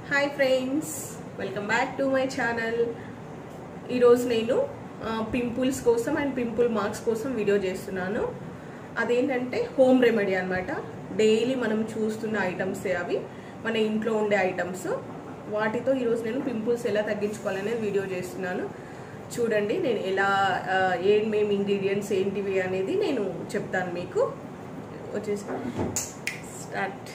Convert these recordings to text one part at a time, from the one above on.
hi friends welcome back to my channel ఈరోజు నేను pimples కోసం అండ్ పింపుల్ మార్క్స్ కోసం వీడియో చేస్తున్నాను అదేంటంటే హోమ్ రెమెడీ అనమాట డైలీ మనం చూస్తున్న ఐటమ్సే అవి మన ఇంట్లో ఉండే ఐటమ్స్ వాటితో ఈరోజు నేను పింపుల్స్ ఎలా తగ్గించుకోవాలనేది వీడియో చేస్తున్నాను చూడండి నేను ఎలా ఆ, ఏం మేము ఇంగ్రీడియంట్స్ ఏంటివి అనేది నేను చెప్తాను మీకు వచ్చేసి స్టార్ట్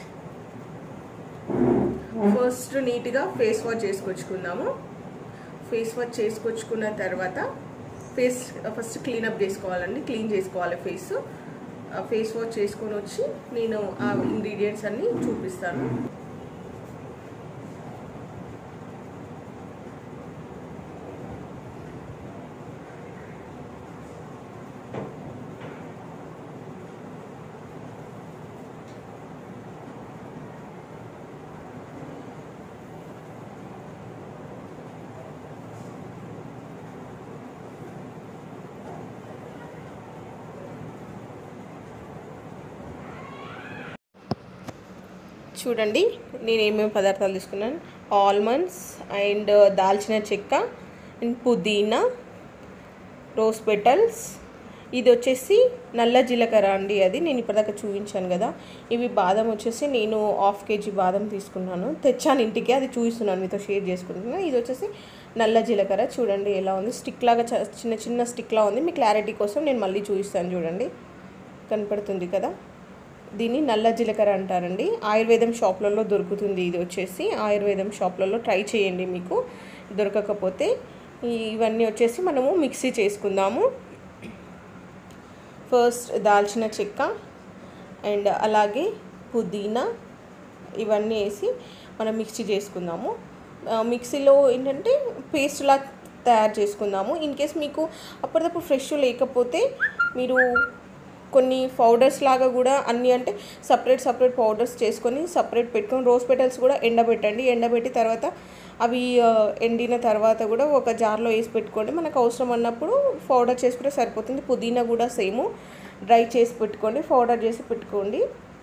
ఫస్ట్ నీట్గా ఫేస్ వాష్ చేసుకొచ్చుకుందాము ఫేస్ వాష్ చేసుకొచ్చుకున్న తర్వాత ఫేస్ ఫస్ట్ క్లీనప్ చేసుకోవాలండి క్లీన్ చేసుకోవాలి ఫేస్ ఫేస్ వాష్ చేసుకొని వచ్చి నేను ఆ ఇంగ్రీడియంట్స్ అన్నీ చూపిస్తాను చూడండి నేను ఏమేమి పదార్థాలు తీసుకున్నాను ఆల్మండ్స్ అండ్ దాల్చిన చెక్క అండ్ పుదీనా రోజ్ పెటల్స్ ఇది వచ్చేసి నల్ల జీలకర్ర అండి అది నేను ఇప్పటిదాకా చూపించాను కదా ఇవి బాదం వచ్చేసి నేను హాఫ్ కేజీ బాదం తీసుకున్నాను తెచ్చాను ఇంటికి అది చూపిస్తున్నాను మీతో షేర్ చేసుకుంటున్నాను ఇది వచ్చేసి నల్ల జీలకర్ర చూడండి ఎలా ఉంది స్టిక్ లాగా చ- చిన్న చిన్న స్టిక్లా ఉంది మీ క్లారిటీ కోసం నేను మళ్ళీ చూపిస్తాను చూడండి కనపడుతుంది కదా దీన్ని నల్ల జీలకర్ర అంటారండి ఆయుర్వేదం షాప్లలో దొరుకుతుంది ఇది వచ్చేసి ఆయుర్వేదం షాప్లలో ట్రై చేయండి మీకు దొరకకపోతే ఈ- ఇవన్నీ వచ్చేసి మనము మిక్సీ చేసుకుందాము ఫస్ట్ దాల్చిన చెక్క అండ్ అలాగే పుదీనా ఇవన్నీ వేసి మనం మిక్సీ చేసుకుందాము ఆ, మిక్సీలో ఏంటంటే పేస్ట్లా తయారు చేసుకుందాము ఇన్ కేస్ మీకు అప్పటిదప్పుడు ఫ్రెష్ లేకపోతే మీరు కొన్ని పౌడర్స్ లాగా కూడా అన్నీ అంటే సపరేట్ సపరేట్ పౌడర్స్ చేసుకొని సపరేట్ పెట్టుకొని రోజ్ పెటల్స్ కూడా ఎండబెట్టండి ఎండబెట్టి తర్వాత అవి ఆ, ఎండిన తర్వాత కూడా ఒక జార్లో వేసి పెట్టుకోండి మనకు అవసరం అన్నప్పుడు పౌడర్ చేసుకుంటే సరిపోతుంది పుదీనా కూడా సేమ్ డ్రై చేసి పెట్టుకోండి పౌడర్ చేసి పెట్టుకోండి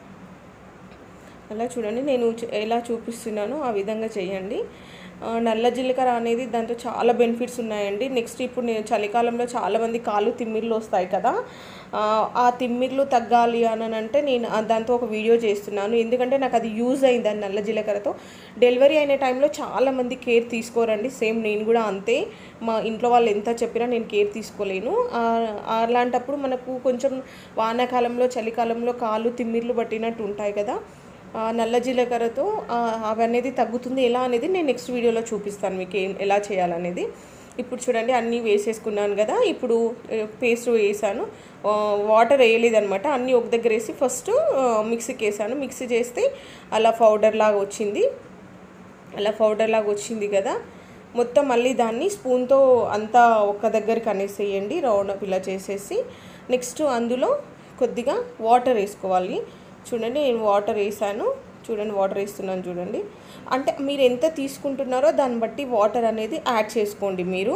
అలా చూడండి నేను చ- ఎలా చూపిస్తున్నానో ఆ విధంగా చేయండి ఆ, నల్ల జీలకర్ర అనేది దాంతో చాలా బెనిఫిట్స్ ఉన్నాయండి నెక్స్ట్ ఇప్పుడు నేను చలికాలంలో చాలామంది కాళ్ళు తిమ్మిర్లు వస్తాయి కదా ఆ, ఆ తిమ్మిర్లు తగ్గాలి అని అంటే నేను ఆ దాంతో ఒక వీడియో చేస్తున్నాను ఎందుకంటే నాకు అది యూజ్ అయింది ఆ నల్ల జీలకర్రతో డెలివరీ అయిన టైంలో చాలామంది కేర్ తీసుకోరండి సేమ్ నేను కూడా అంతే మా ఇంట్లో వాళ్ళు ఎంత చెప్పినా నేను కేర్ తీసుకోలేను ఆ, అలాంటప్పుడు మనకు కొంచెం వానాకాలంలో చలికాలంలో కాళ్ళు తిమ్మిర్లు పట్టినట్టు ఉంటాయి కదా ఆ, నల్ల జీలకర్రతో ఆ, అవనేది తగ్గుతుంది ఎలా అనేది నేను నెక్స్ట్ వీడియోలో చూపిస్తాను మీకు ఏం ఎలా చేయాలనేది ఇప్పుడు చూడండి అన్నీ వేసేసుకున్నాను కదా ఇప్పుడు పేస్ట్ వేసాను ఆ, వాటర్ వేయలేదనమాట అన్నీ ఒక దగ్గర వేసి ఫస్ట్ ఆ, మిక్సీకి వేసాను మిక్సీ చేస్తే అలా పౌడర్ లాగా వచ్చింది అలా పౌడర్ లాగా వచ్చింది కదా మొత్తం మళ్ళీ దాన్ని స్పూన్తో అంతా ఒక దగ్గరికి అనేసేయండి రౌండ్ అప్ ఇలా చేసేసి నెక్స్ట్ అందులో కొద్దిగా వాటర్ వేసుకోవాలి చూడండి నేను వాటర్ వేసాను చూడండి వాటర్ వేస్తున్నాను చూడండి అంటే మీరు ఎంత తీసుకుంటున్నారో దాన్ని బట్టి వాటర్ అనేది యాడ్ చేసుకోండి మీరు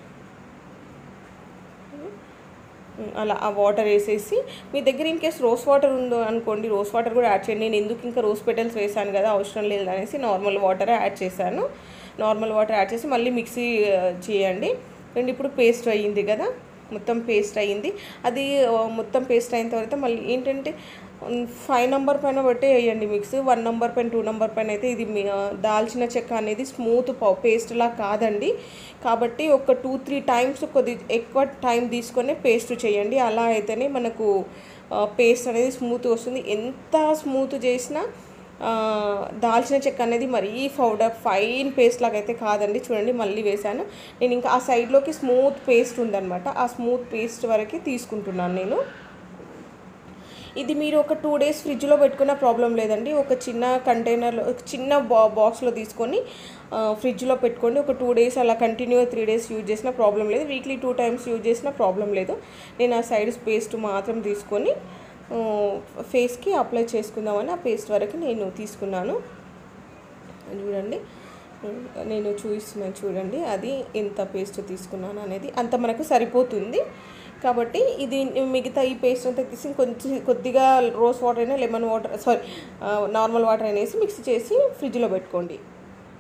అలా ఆ వాటర్ వేసేసి మీ దగ్గర ఇన్ కేస్ రోస్ వాటర్ ఉందో అనుకోండి రోస్ వాటర్ కూడా యాడ్ చేయండి నేను ఎందుకు ఇంకా రోస్ పెటల్స్ వేసాను కదా అవసరం లేదు అనేసి నార్మల్ వాటర్ యాడ్ చేశాను నార్మల్ వాటర్ యాడ్ చేసి మళ్ళీ మిక్సీ ఆ, చేయండి అండ్ ఇప్పుడు పేస్ట్ అయ్యింది కదా మొత్తం పేస్ట్ అయ్యింది అది ఆ, మొత్తం పేస్ట్ అయిన తర్వాత మళ్ళీ ఏంటంటే ఫైవ్ నెంబర్ పైన బట్టే వేయండి మిక్స్ వన్ నెంబర్ పైన టూ నెంబర్ పైన అయితే ఇది మీ- ఆ, దాల్చిన చెక్క అనేది స్మూత్ పేస్ట్ లా కాదండి కాబట్టి ఒక టూ త్రీ టైమ్స్ కొద్ది ఎక్కువ టైం తీసుకొని పేస్ట్ చేయండి అలా అయితేనే మనకు పేస్ట్ అనేది స్మూత్ వస్తుంది ఎంత స్మూత్ చేసినా ఆ, దాల్చిన చెక్క అనేది మరీ పౌడర్ ఫైన్ పేస్ట్ లాగా అయితే కాదండి చూడండి మళ్ళీ వేశాను నేను ఇంకా ఆ సైడ్లోకి స్మూత్ పేస్ట్ ఉందన్నమాట ఆ స్మూత్ పేస్ట్ వరకు తీసుకుంటున్నాను నేను ఇది మీరు ఒక టూ డేస్ ఫ్రిడ్జ్లో పెట్టుకున్న ప్రాబ్లం లేదండి ఒక చిన్న కంటైనర్లో ఒక చిన్న బా బాక్స్లో తీసుకొని ఆ, ఫ్రిడ్జ్లో పెట్టుకోండి ఒక టూ డేస్ అలా కంటిన్యూ త్రీ డేస్ యూజ్ చేసిన ప్రాబ్లం లేదు వీక్లీ టూ టైమ్స్ యూజ్ చేసిన ప్రాబ్లం లేదు నేను ఆ సైడ్ పేస్ట్ మాత్రం తీసుకొని ఆ, ఫేస్కి అప్లై చేసుకుందామని ఆ పేస్ట్ వరకు నేను తీసుకున్నాను చూడండి నేను చూపిస్తున్నాను చూడండి అది ఎంత పేస్ట్ తీసుకున్నాను అనేది అంత మనకు సరిపోతుంది కాబట్టి ఇది మిగతా ఈ పేస్ట్ అంతా తీసి కొంచెం కొద్దిగా రోస్ వాటర్ అయినా lemon water sorry normal water అయినా వేసి మిక్స్ చేసి ఫ్రిడ్జ్లో పెట్టుకోండి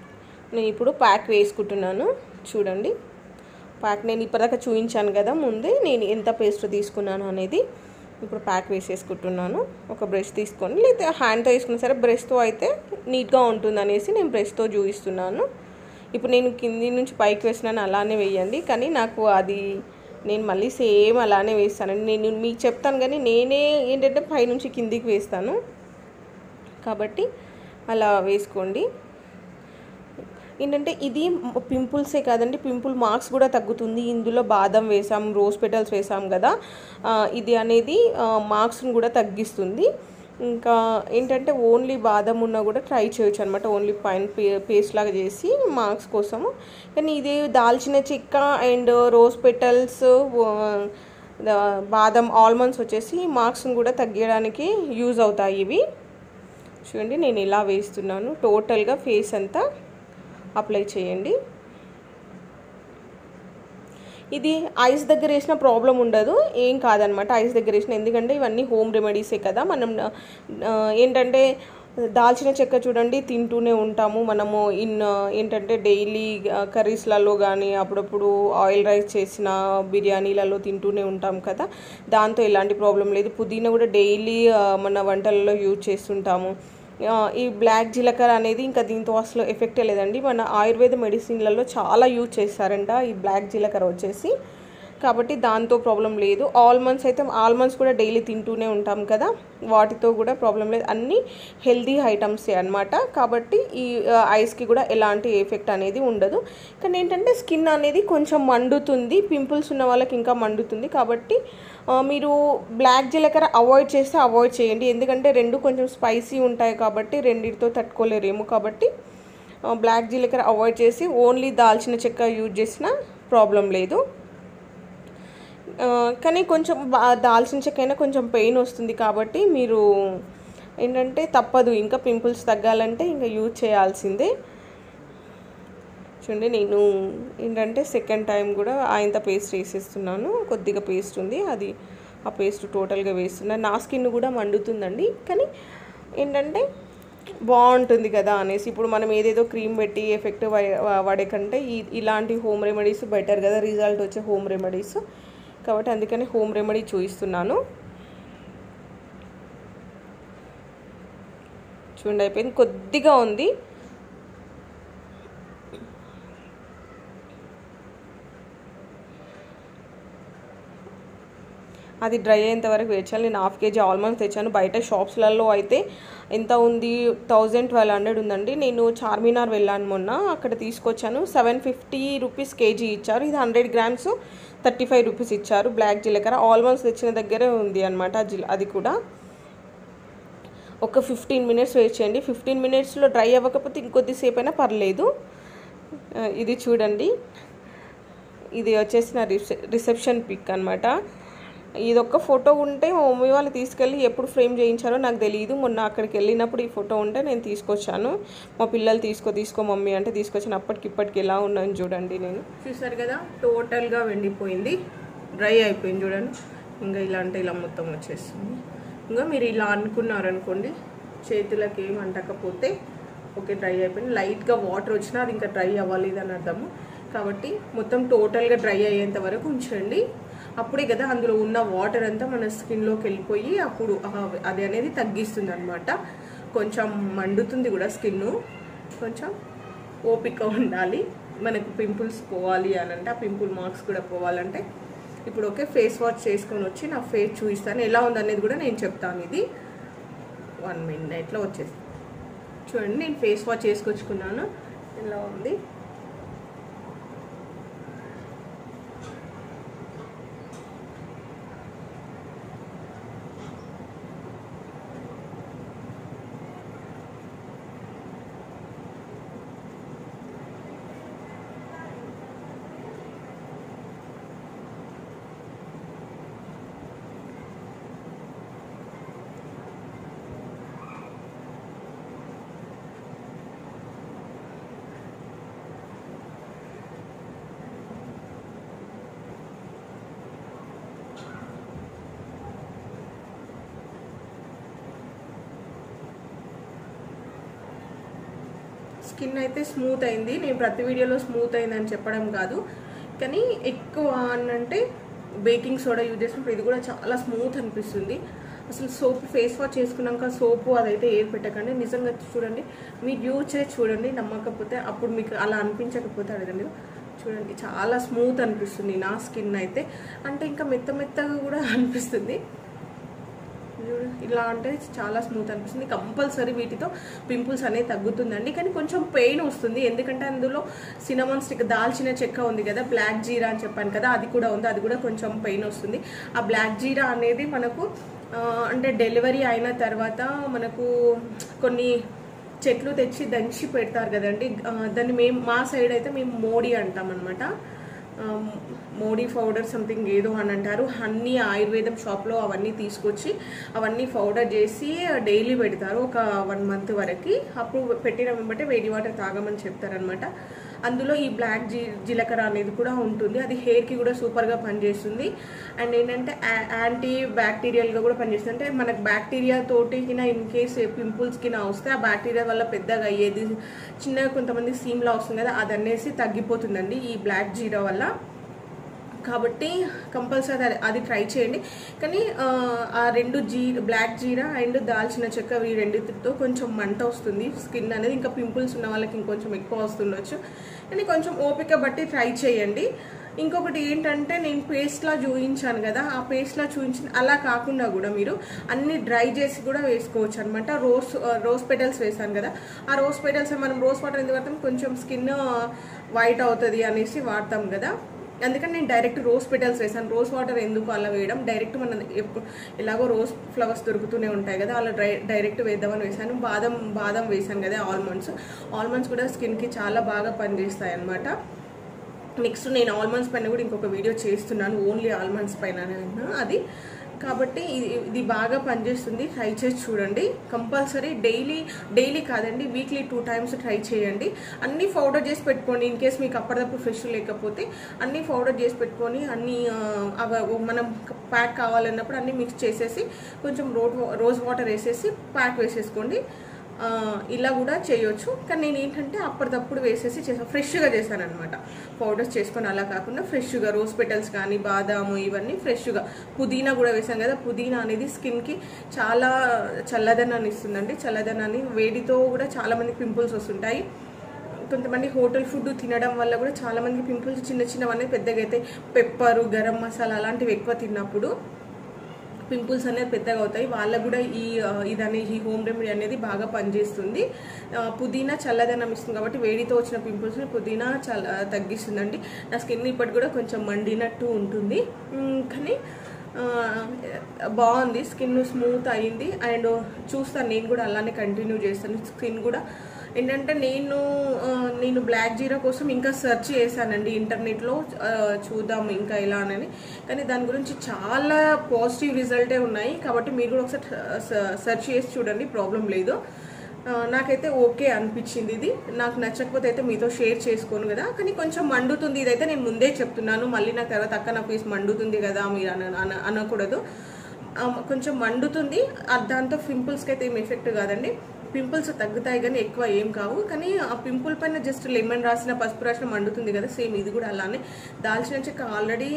నేను ఇప్పుడు ప్యాక్ వేసుకుంటున్నాను చూడండి ప్యాక్ నేను ఇప్పటిదాకా చూపించాను కదా ముందే నేను ఎంత పేస్ట్ తీసుకున్నాను అనేది ఇప్పుడు ప్యాక్ వేసేసుకుంటున్నాను ఒక బ్రష్ తీసుకొని లేదా హ్యాండ్తో వేసుకున్నా సరే బ్రష్తో అయితే నీట్గా ఉంటుంది అనేసి నేను బ్రష్తో చూపిస్తున్నాను ఇప్పుడు నేను కింది నుంచి పైకి వేసినాను అలానే వేయండి కానీ నాకు అది నేను మళ్ళీ సేమ్ అలానే వేస్తాను నేను మీకు చెప్తాను కానీ నేనే ఏంటంటే పైనుంచి కిందికి వేస్తాను కాబట్టి అలా వేసుకోండి ఏంటంటే ఇది పింపుల్సే కాదండి పింపుల్ మార్క్స్ కూడా తగ్గుతుంది ఇందులో బాదం వేసాం రోజ్ పెటల్స్ వేసాం కదా ఆ, ఇది అనేది మార్క్స్ని కూడా తగ్గిస్తుంది ఇంకా ఏంటంటే ఓన్లీ బాదం ఉన్నా కూడా ట్రై చేయొచ్చు అనమాట ఓన్లీ పైన పే పేస్ట్ లాగా చేసి మార్క్స్ కోసము కానీ ఇది దాల్చిన చెక్క అండ్ రోజ్ పెటల్స్ బాదం ఆల్మండ్స్ వచ్చేసి మార్క్స్ని కూడా తగ్గించడానికి యూజ్ అవుతాయి ఇవి చూడండి నేను ఇలా వేస్తున్నాను టోటల్గా ఫేస్ అంతా అప్లై చేయండి ఇది ఐస్ దగ్గర వేసిన ప్రాబ్లం ఉండదు ఏం కాదనమాట ఐస్ దగ్గర వేసిన ఎందుకంటే ఇవన్నీ హోమ్ రెమెడీసే కదా మనం ఆ, ఏంటంటే దాల్చిన చెక్క చూడండి తింటూనే ఉంటాము మనము ఇన్ ఏంటంటే డైలీ కర్రీస్లలో కానీ అప్పుడప్పుడు ఆయిల్ రైస్ చేసిన బిర్యానీలలో తింటూనే ఉంటాం కదా దాంతో ఎలాంటి ప్రాబ్లం లేదు పుదీనా కూడా డైలీ మన వంటలలో యూజ్ చేస్తుంటాము ఆ, ఈ బ్లాక్ జీలకర్ర అనేది ఇంకా దీంతో అసలు ఎఫెక్టే లేదండి మన ఆయుర్వేద మెడిసిన్లలో చాలా యూజ్ చేస్తారంట ఈ బ్లాక్ జీలకర్ర వచ్చేసి కాబట్టి దాంతో ప్రాబ్లం లేదు ఆల్మండ్స్ అయితే ఆల్మండ్స్ కూడా డైలీ తింటూనే ఉంటాం కదా వాటితో కూడా ప్రాబ్లం లేదు అన్నీ హెల్దీ ఐటమ్సే అనమాట కాబట్టి ఈ ఆ, ఐస్కి కూడా ఎలాంటి ఎఫెక్ట్ అనేది ఉండదు కానీ ఏంటంటే స్కిన్ అనేది కొంచెం మండుతుంది పింపుల్స్ ఉన్న వాళ్ళకి ఇంకా మండుతుంది కాబట్టి ఆ, మీరు బ్లాక్ జీలకర్ర అవాయిడ్ చేస్తే అవాయిడ్ చేయండి ఎందుకంటే రెండు కొంచెం స్పైసీ ఉంటాయి కాబట్టి రెండింటితో తట్టుకోలేరేమో కాబట్టి ఆ, బ్లాక్ జీలకర్ర అవాయిడ్ చేసి ఓన్లీ దాల్చిన చెక్క యూజ్ చేసినా ప్రాబ్లం లేదు ఆ, కానీ కొంచెం బా- దాల్చిన చెక్క అయినా కొంచెం పెయిన్ వస్తుంది కాబట్టి మీరు ఏంటంటే తప్పదు ఇంకా పింపుల్స్ తగ్గాలంటే ఇంకా యూజ్ చేయాల్సిందే చూడండి నేను ఏంటంటే సెకండ్ టైం కూడా ఆయంత పేస్ట్ వేసేస్తున్నాను కొద్దిగా పేస్ట్ ఉంది అది ఆ పేస్ట్ టోటల్గా వేస్తున్నాను నా స్కిన్ కూడా మండుతుందండి కానీ ఏంటంటే బాగుంటుంది కదా అనేసి ఇప్పుడు మనం ఏదేదో క్రీమ్ పెట్టి ఎఫెక్ట్ పడే కంటే ఈ ఇలాంటి హోమ్ రెమెడీస్ బెటర్ కదా రిజల్ట్ వచ్చే హోమ్ రెమెడీస్ కాబట్టి అందుకని హోమ్ రెమెడీ చూపిస్తున్నాను చూడండి అయిపోయింది కొద్దిగా ఉంది అది డ్రై అయ్యేంత వరకు వేచాలి నేను హాఫ్ కేజీ ఆల్మండ్స్ తెచ్చాను బయట షాప్స్లలో అయితే ఎంత ఉంది థౌజండ్ ట్వెల్వ్ హండ్రెడ్ ఉందండి నేను చార్మినార్ వెళ్ళాను మొన్న అక్కడ తీసుకొచ్చాను సెవెన్ ఫిఫ్టీ రూపీస్ కేజీ ఇచ్చారు ఇది hundred grams thirty five rupees ఇచ్చారు బ్లాక్ జీలకర్ర ఆల్మండ్స్ తెచ్చిన దగ్గరే ఉంది అనమాట అది కూడా ఒక ఫిఫ్టీన్ మినిట్స్ వెయిట్ చేయండి ఫిఫ్టీన్ మినిట్స్లో డ్రై అవ్వకపోతే ఇంకొద్దిసేపు అయినా పర్లేదు ఆ, ఇది చూడండి ఇది వచ్చేసి నా రిసె రిసెప్షన్ పిక్ అనమాట ఇది ఒక్క ఫోటో ఉంటే మా మమ్మీ వాళ్ళు తీసుకెళ్ళి ఎప్పుడు ఫ్రేమ్ చేయించారో నాకు తెలియదు మొన్న అక్కడికి వెళ్ళినప్పుడు ఈ ఫోటో ఉంటే నేను తీసుకొచ్చాను మా పిల్లలు తీసుకో తీసుకో మమ్మీ అంటే తీసుకొచ్చాను అప్పటికి ఇప్పటికి ఎలా ఉన్నాను చూడండి నేను చూసారు కదా టోటల్గా వెండిపోయింది డ్రై అయిపోయింది చూడండి ఇంకా ఇలా అంటే ఇలా మొత్తం వచ్చేస్తుంది ఇంకా మీరు ఇలా అనుకున్నారనుకోండి చేతులకి ఏం అంటకపోతే ఓకే డ్రై అయిపోయింది లైట్గా వాటర్ వచ్చినా అది ఇంకా డ్రై అవ్వాలి అని అర్థము కాబట్టి మొత్తం టోటల్గా డ్రై అయ్యేంత వరకు ఉంచండి అప్పుడే కదా అందులో ఉన్న వాటర్ అంతా మన స్కిన్లోకి వెళ్ళిపోయి అప్పుడు ఆ- అది అనేది తగ్గిస్తుంది అనమాట కొంచెం మండుతుంది కూడా స్కిన్ కొంచెం ఓపిక ఉండాలి మనకు పింపుల్స్ పోవాలి అని అంటే ఆ పింపుల్ మార్క్స్ కూడా పోవాలంటే ఇప్పుడు ఓకే ఫేస్ వాష్ చేసుకొని వచ్చి నా ఫేస్ చూపిస్తాను ఎలా ఉందనేది కూడా నేను చెప్తాను ఇది వన్ మినిట్లో వచ్చేసి చూడండి నేను ఫేస్ వాష్ చేసుకొచ్చుకున్నాను ఎలా ఉంది స్కిన్ అయితే స్మూత్ అయింది నేను ప్రతి వీడియోలో స్మూత్ అయిందని చెప్పడం కాదు కానీ ఎక్కువ అని అంటే బేకింగ్ సోడా యూజ్ చేసినప్పుడు ఇది కూడా చాలా స్మూత్ అనిపిస్తుంది అసలు సోప్ ఫేస్ వాష్ చేసుకున్నాక సోపు అదైతే ఏది పెట్టకండి నిజంగా చూడండి మీరు యూజ్ చేసి చూడండి నమ్మకపోతే అప్పుడు మీకు అలా అనిపించకపోతే అడగండి చూడండి చాలా స్మూత్ అనిపిస్తుంది నా స్కిన్ అయితే అంటే ఇంకా మెత్త మెత్తగా కూడా అనిపిస్తుంది చూడు, ఇలా అంటే చాలా స్మూత్ అనిపిస్తుంది కంపల్సరీ వీటితో పింపుల్స్ అనేది తగ్గుతుందండి కానీ కొంచెం పెయిన్ వస్తుంది ఎందుకంటే అందులో సినమన్ స్టిక్ దాల్చిన చెక్క ఉంది కదా బ్లాక్ జీరా అని చెప్పాను కదా అది కూడా ఉంది అది కూడా కొంచెం పెయిన్ వస్తుంది ఆ బ్లాక్ జీరా అనేది మనకు ఆ, అంటే డెలివరీ అయిన తర్వాత మనకు కొన్ని చెట్లు తెచ్చి దంచి పెడతారు కదండి ఆ, దాన్ని మేము మా సైడ్ అయితే మేము మోడీ అంటాం అనమాట మోడీ పౌడర్ సంథింగ్ ఏదో అని అంటారు అన్ని ఆయుర్వేదం షాప్లో అవన్నీ తీసుకొచ్చి అవన్నీ పౌడర్ చేసి డైలీ పెడతారు ఒక వన్ మంత్ వరకు అప్పుడు పెట్టిన వెంబటే వేడి వాటర్ తాగమని చెప్తారనమాట అందులో ఈ బ్లాక్ జీ జీలకర్ర అనేది కూడా ఉంటుంది అది హెయిర్కి కూడా సూపర్గా పనిచేస్తుంది అండ్ ఏంటంటే యాంటీ బ్యాక్టీరియల్గా కూడా పనిచేస్తుంది అంటే మనకు బ్యాక్టీరియా తోటి ఇన్ కేస్ పింపుల్స్ కింద వస్తే ఆ బ్యాక్టీరియా వల్ల పెద్దగా అయ్యేది చిన్నగా కొంతమంది సీమ్లా వస్తుంది కదా అది అనేసి తగ్గిపోతుందండి ఈ బ్లాక్ జీరా వల్ల కాబట్టి కంపల్సరీ అది అది ట్రై చేయండి కానీ ఆ, ఆ రెండు జీ బ్లాక్ జీరా అండ్ దాల్చిన చెక్క ఈ రెండింటితో కొంచెం మంట వస్తుంది స్కిన్ అనేది ఇంకా పింపుల్స్ ఉన్న వాళ్ళకి ఇంకొంచెం ఎక్కువ వస్తుండొచ్చు కానీ కొంచెం ఓపిక బట్టి ట్రై చేయండి ఇంకొకటి ఏంటంటే నేను పేస్ట్లా చూపించాను కదా ఆ పేస్ట్లా చూపించిన అలా కాకుండా కూడా మీరు అన్ని డ్రై చేసి కూడా వేసుకోవచ్చు అనమాట రోజ్ రోజ్ పెటల్స్ వేసాను కదా ఆ రోజ్ పెటల్స్ మనం రోజ్ వాటర్ ఎందుకు వాడతాం కొంచెం స్కిన్ వైట్ అవుతుంది అనేసి వాడతాం కదా అందుకని నేను డైరెక్ట్ రోజ్ పెటల్స్ వేసాను రోజ్ వాటర్ ఎందుకు అలా వేయడం డైరెక్ట్ మన ఎప్పు- ఎలాగో రోజ్ ఫ్లవర్స్ దొరుకుతూనే ఉంటాయి కదా అలా డ్రై డైరెక్ట్ వేద్దామని వేసాను బాదం బాదం వేసాను కదా ఆల్మండ్స్ ఆల్మండ్స్ కూడా స్కిన్కి చాలా బాగా పనిచేస్తాయి అన్నమాట నెక్స్ట్ నేను ఆల్మండ్స్ పైన కూడా ఇంకొక వీడియో చేస్తున్నాను ఓన్లీ ఆల్మండ్స్ పైన అది కాబట్టి ఇది ఇది బాగా పనిచేస్తుంది ట్రై చేసి చూడండి కంపల్సరీ డైలీ డైలీ కాదండి వీక్లీ టూ టైమ్స్ ట్రై చేయండి అన్ని పౌడర్ చేసి పెట్టుకోండి ఇన్ కేస్ మీకు అప్పటిదప్పుడు ఫ్రెష్ లేకపోతే అన్ని పౌడర్ చేసి పెట్టుకొని అన్ని ఆ, అవ మనం ప్యాక్ కావాలన్నప్పుడు అన్ని మిక్స్ చేసేసి కొంచెం రోడ్ రోజ్ వాటర్ వేసేసి ప్యాక్ వేసేసుకోండి ఆ, ఇలా కూడా చేయొచ్చు కానీ నేను ఏంటంటే అప్పటిదప్పుడు వేసేసి చేసాను ఫ్రెష్గా చేశాను అనమాట పౌడర్స్ చేసుకొని అలా కాకుండా ఫ్రెష్గా రోజ్ పెటల్స్ కానీ బాదాము ఇవన్నీ ఫ్రెష్గా పుదీనా కూడా వేసాం కదా పుదీనా అనేది స్కిన్కి చాలా చల్లదనాన్ని ఇస్తుందండి చల్లదనాన్ని వేడితో కూడా చాలా మంది పింపుల్స్ వస్తుంటాయి కొంతమంది హోటల్ ఫుడ్ తినడం వల్ల కూడా చాలా మంది పింపుల్స్ చిన్న చిన్నవన్నీ పెద్దగా అయితే పెప్పరు గరం మసాలా అలాంటివి ఎక్కువ తిన్నప్పుడు పింపుల్స్ అనేది పెద్దగా అవుతాయి వాళ్ళకు కూడా ఈ ఆ, ఇది అనేది ఈ హోమ్ రెమెడీ అనేది బాగా పనిచేస్తుంది ఆ, పుదీనా చల్లదనం ఇస్తుంది కాబట్టి వేడితో వచ్చిన పింపుల్స్ని పుదీనా చల్ల తగ్గిస్తుందండి నా స్కిన్ ఇప్పటి కూడా కొంచెం మండినట్టు ఉంటుంది ఉమ్, కానీ ఆ, బాగుంది స్కిన్ స్మూత్ అయింది అండ్ చూస్తాను నేను కూడా అలానే కంటిన్యూ చేస్తాను స్కిన్ కూడా ఏంటంటే నేను ఆ, నేను బ్లాక్ జీరో కోసం ఇంకా సెర్చ్ చేశానండి ఇంటర్నెట్లో ఆ, చూద్దాం ఇంకా ఎలా అని కానీ దాని గురించి చాలా పాజిటివ్ రిజల్టే ఉన్నాయి కాబట్టి మీరు కూడా ఒకసారి సెర్చ్ చేసి చూడండి ప్రాబ్లం లేదు ఆ, నాకైతే ఓకే అనిపించింది ఇది నాకు నచ్చకపోతే అయితే మీతో షేర్ చేసుకోను కదా కానీ కొంచెం మండుతుంది ఇదైతే నేను ముందే చెప్తున్నాను మళ్ళీ నాకు తర్వాత అక్క నా పీస్ మండుతుంది కదా మీరు అన అన- అనకూడదు ఆ, కొంచెం మండుతుంది ఆ, దాంతో పింపుల్స్కి అయితే ఏం ఎఫెక్ట్ కాదండి పింపుల్స్ తగ్గుతాయి కానీ ఎక్కువ ఏం కావు కానీ ఆ పింపుల్ పైన జస్ట్ లెమన్ రాసిన పసుపు రాసిన మండుతుంది కదా సేమ్ ఇది కూడా అలానే దాల్చిన చెక్క ఆల్రెడీ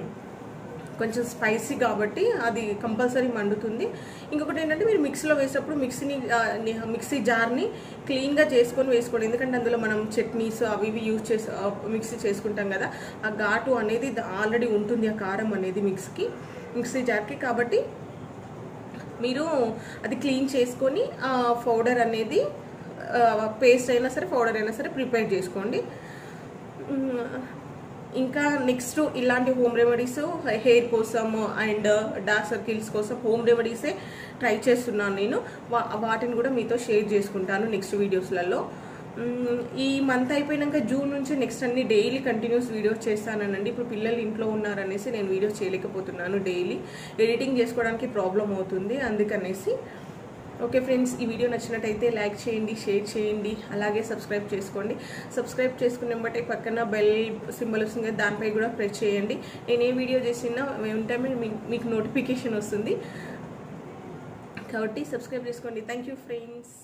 కొంచెం స్పైసీ కాబట్టి అది కంపల్సరీ మండుతుంది ఇంకొకటి ఏంటంటే మీరు మిక్సీలో వేసేటప్పుడు మిక్సీని ఆ, ని- మిక్సీ జార్ని క్లీన్గా చేసుకొని వేసుకోండి ఎందుకంటే అందులో మనం చట్నీస్ అవి ఇవి యూజ్ చేసి ఆ, మిక్సీ చేసుకుంటాం కదా ఆ ఘాటు అనేది ఆల్రెడీ ఉంటుంది ఆ కారం అనేది మిక్స్కి మిక్సీ జార్కి కాబట్టి మీరు అది క్లీన్ చేసుకొని ఆ పౌడర్ అనేది పేస్ట్ అయినా సరే పౌడర్ అయినా సరే ప్రిపేర్ చేసుకోండి మ్, ఇంకా నెక్స్ట్ ఇలాంటి హోమ్ రెమెడీస్ హెయిర్ కోసం అండ్ డార్క్ సర్కిల్స్ కోసం హోమ్ రెమెడీసే ట్రై చేస్తున్నాను నేను వా- వాటిని కూడా మీతో షేర్ చేసుకుంటాను నెక్స్ట్ వీడియోస్లలో మ్, ఈ మంత్ అయిపోయినాక జూన్ నుంచి నెక్స్ట్ అన్ని డైలీ కంటిన్యూస్ వీడియోస్ చేస్తానండి ఇప్పుడు పిల్లలు ఇంట్లో ఉన్నారనేసి నేను వీడియోస్ చేయలేకపోతున్నాను డైలీ ఎడిటింగ్ చేసుకోవడానికి ప్రాబ్లం అవుతుంది అందుకనేసి ఓకే ఫ్రెండ్స్ ఈ వీడియో నచ్చినట్టయితే లైక్ చేయండి షేర్ చేయండి అలాగే సబ్స్క్రైబ్ చేసుకోండి సబ్స్క్రైబ్ చేసుకునే బట్టి పక్కన బెల్ సింబల్ వస్తుంది కదా దానిపై కూడా ప్రెస్ చేయండి నేను ఏ వీడియో చేసినా వెంటనే మీ- మీకు నోటిఫికేషన్ వస్తుంది కాబట్టి సబ్స్క్రైబ్ చేసుకోండి థ్యాంక్ యూ ఫ్రెండ్స్